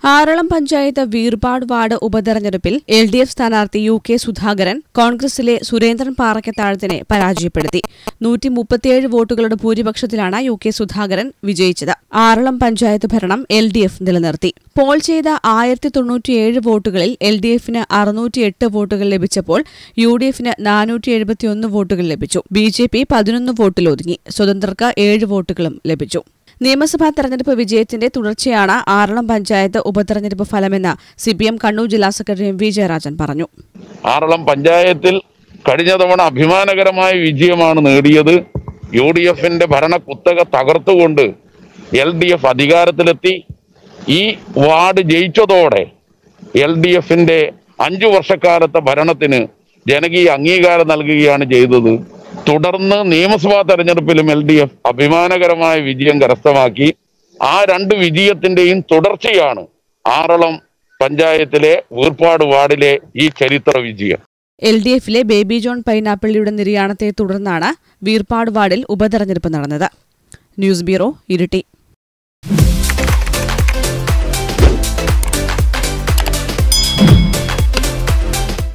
Aralam panchayat Veerpad ward ഉപതെരഞ്ഞെടുപ്പിൽ L D F സ്ഥാനാർത്ഥി U K Sudhakaran കോൺഗ്രസിലെ സുരേന്ദ്രൻ പാറയ്ക്കത്താഴത്തിനെ പരാജയപ്പെടുത്തി നൂറ്റി മുപ്പത്തിയേഴ് വോട്ടുകളുടെ ഭൂരിപക്ഷത്തിലാണ് യു കെ സുധാകരൻ വിജയിച്ചത് ആറളം പഞ്ചായത്ത് ഭരണം എൽ ഡി എഫ് നിലനിർത്തി പോൾ ചെയ്ത ആയിരത്തി തൊണ്ണൂറ്റിയേഴ് വോട്ടുകളിൽ എൽ ഡി എഫിന് അറുന്നൂറ്റിയെട്ട് വോട്ടുകൾ ലഭിച്ചപ്പോൾ യു ഡി എഫിന് നാനൂറ്റി എഴുപത്തിയൊന്ന് വോട്ടുകൾ ലഭിച്ചു ബി ജെ പി പതിനൊന്ന് വോട്ടിൽ ഒതുങ്ങി സ്വതന്ത്രർക്ക് ഏഴ് വോട്ടുകളും ലഭിച്ചു നിയമസഭാ തെരഞ്ഞെടുപ്പ് വിജയത്തിന്റെ തുടർച്ചയാണ് ആറളം പഞ്ചായത്ത് ഉപതെരഞ്ഞെടുപ്പ് ഫലമെന്ന് സിപിഎം കണ്ണൂർ ജില്ലാ സെക്രട്ടറി എം വി ജയരാജൻ പറഞ്ഞു ആറളം പഞ്ചായത്തിൽ കഴിഞ്ഞ തവണ അഭിമാനകരമായ വിജയമാണ് നേടിയത് യു ഡി എഫിന്റെ ഭരണ കുത്തക തകർത്തുകൊണ്ട് എൽ ഡി എഫ് അധികാരത്തിലെത്തി ഈ വാർഡ് ജയിച്ചതോടെ എൽ ഡി എഫിന്റെ അഞ്ചു വർഷക്കാലത്തെ ഭരണത്തിന് ജനകീയ അംഗീകാരം നൽകുകയാണ് ചെയ്തത് തുടർന്ന് നിയമസഭാ തെരഞ്ഞെടുപ്പിലും എൽ ഡി എഫ് അഭിമാനകരമായ വിജയം കരസ്ഥമാക്കി ആ രണ്ട് വിജയത്തിന്റെയും തുടർച്ചയാണ് ആറളം പഞ്ചായത്തിലെ വീർപ്പാട് വാർഡിലെ ഈ ചരിത്ര വിജയം എൽ ഡി എഫിലെ ബേബി ജോൺ പൈനാപ്പിളിയുടെ നിര്യാണത്തെ തുടർന്നാണ് വീർപാട് വാർഡിൽ ഉപതെരഞ്ഞെടുപ്പ് നടന്നത് ന്യൂസ് ബ്യൂറോ ഇരിട്ടി